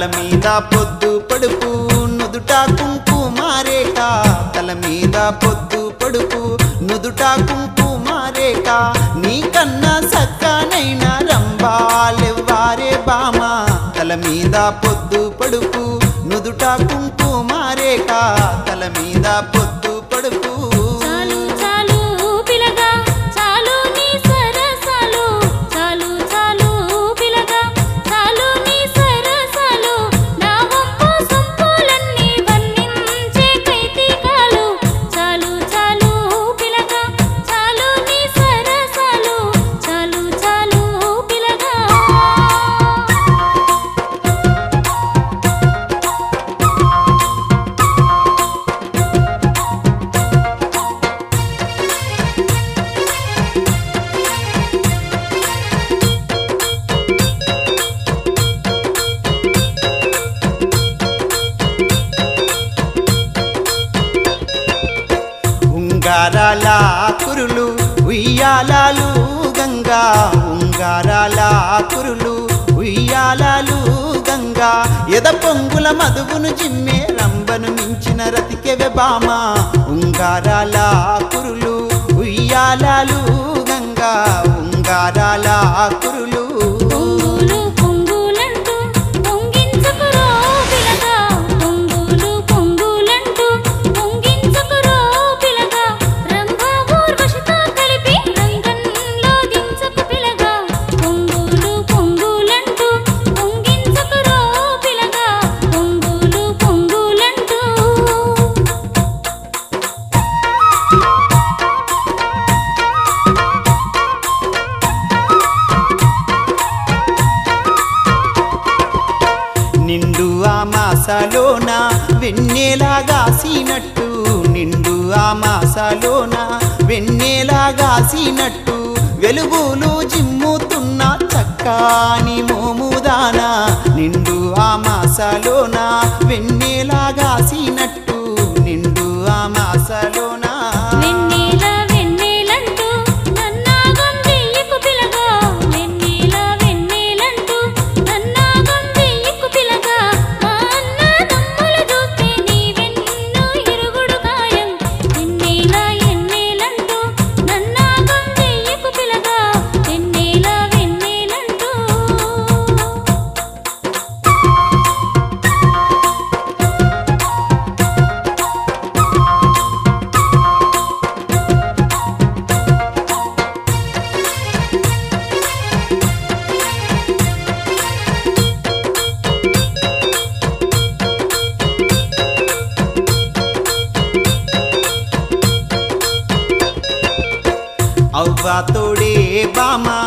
తల మీద పొద్దు పడుపు నుదుట కుంకుమారేక తల మీద పొద్దు పడుపు నుదుట కుంకుమారేక నీకన్నా సక్కనైన రంబాలెవ్వారే బామ తల మీద పొద్దు పడుపు నుదుట కుంకుమారేక తల మీద పొద్దు పడుపు చాలు చాలు పిలగా చాలు నీ సరసాలు చాలు చాలు పిలగా చాలు నీ సరసాలు నా వంపు సొంపులన్నీ వర్ణించే కైతికాలు చాలు చాలు పిలగా చాలు నీ సరసాలు చాలు చాలు పిలగా ఉంగారాల కురులు ఉయ్యాలాలు గంగా ఉంగారాల కురులు ఉయ్యాలాలు గంగా ఎద పొంగుల మధువును జిమ్మే రంబను మించిన రతికెవె బామ ఉంగారాల కురులు ఉయ్యాలాలు గంగా ఉంగారాల కురులు పొంగులు పొంగులంటూ పొంగించుకురో పిలగా పొంగులు పొంగులంటూ పొంగించుకురో పిలగా రంభా ఊర్వశితో కలిపి రంగంలో దించకు పిలగా పొంగులు పొంగులంటూ పొంగించుకురో పిలగా పొంగులు పొంగులంటూ నిండు ఆ మాసాలోన వెన్నెలాగాసినట్టు నిండు ఆ మాసాలోన వెన్నెలాగాసినట్టు వెలుగులు జిమ్ముతున్న చక్కాని మోముదానా నిండు ఆ మాసాలోన వెన్నెలాగాసినట్టు నిండు ఆ మాసాలోన వెన్నెల వెన్నెలంటూ నన్నాగం వెయ్యకు పిలగా వెన్నెల వెన్నెలంటూ నన్నాగం వెయ్యకు పిలగా మా అన్న దమ్ముల చూస్తే నీ వెన్ను ఇరుగుడు గాయం వెన్నెల ఎన్నెలంటూ నన్నాగం వెయ్యకు పిలగా వెన్నెల వెన్నెలంటూ అవ్వ తోడే బామ